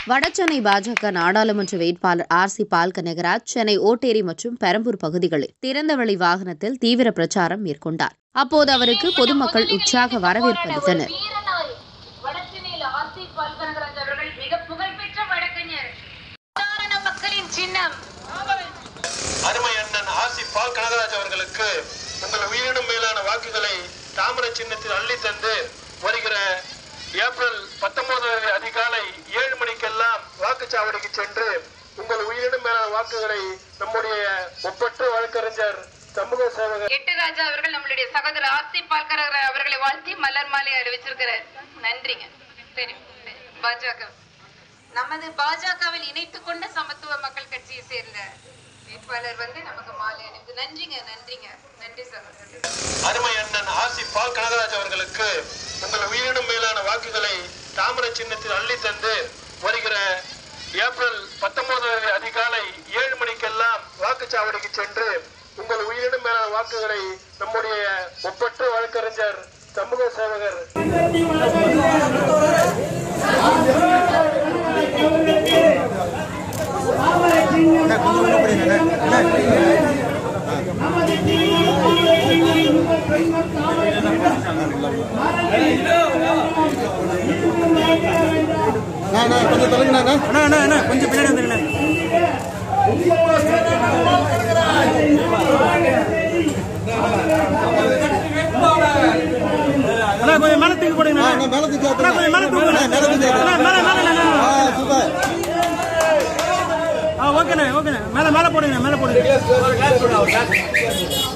வடசென்னை பாஜக நாடாளுமன்ற வேட்பாளர் R C Paul Kanagaraj Chennai Otteri மற்றும் பெரம்பூர் பகுதிகளில் திறந்தவெளி வாகனத்தில் தீவிர பிரச்சாரம் மேற்கொண்டார் அப்போது அவருக்கு பொதுமக்கள் உற்சாக வரவேற்பு அளித்தனர் வீரநாய் வடசென்னையில் ஆசி பால்கனகராஜ் அவர்கள் மிக புகழ்பெற்ற வழக்கறிஞர் சாதாரண மக்களின் சின்னம் அருமை அண்ணன் ஆசி பால் கனகராஜ் அவர்களுக்கு உங்கள் உயிரினும் மேலான வாக்குகளை தாமரை சின்னத்தில் அள்ளி தந்து வருகிற ஏப்ரல் பத்தொன்பதாம் தேதி அதிகாலை ஏழு மணிக்கெல்லாம் வாக்குச்சாவடிக்கு சென்று உங்கள் உயிரினும் மேலான வாக்குகளை நம்முடைய ஒப்பற்ற வழக்கறிஞர் சமூக சேவகர் எட்டு ராஜா அவர்கள் நம்மளுடைய சகோதரர் ஆசி பால்கனகராஜ் அவர்களை வாழ்த்தி மலர் மாலை அறிவிச்சிருக்கிறார் நன்றிங்க சரி பாஜக நமது பாஜகவில் இணைத்துக் கொண்ட சமத்துவ மக்கள் கட்சியை சேர்ந்த வேட்பாளர் வந்து நமக்கு மாலை அணிவித்து நன்றிங்க நன்றிங்க நன்றி சகோதரர் அருமை அண்ணன் ஆசி பால் கனகராஜ் அவர்களுக்கு உங்கள் உயிரினும் மேலான வாக்குகளை தாமரை சின்னத்தில் அள்ளி தந்து வருகிற ஏப்ரல் பத்தொன்பதாம் தேதி அதிகாலை ஏழு மணிக்கெல்லாம் வாக்குச்சாவடிக்கு சென்று உங்கள் உயிரினும் மேலான வாக்குகளை நம்முடைய ஒப்பற்ற வழக்கறிஞர் சமூக சேவகர் கொஞ்சம் தொலைங்கண்ணா அண்ணா அண்ணா அண்ணா கொஞ்சம் பின்னாடி வந்துருங்க அண்ணா கொஞ்சம் மேல தூக்கி போடுங்க அண்ணா. மேல தூக்கி அண்ணா கொஞ்சம் மேல தூக்கு மேல தூக்கி அண்ணா மேல மேல அண்ணா. ஆ சூப்பர் ஆ ஓகேண்ணே ஓகேண்ணே மேல மேல போடுங்க மேல போடுங்க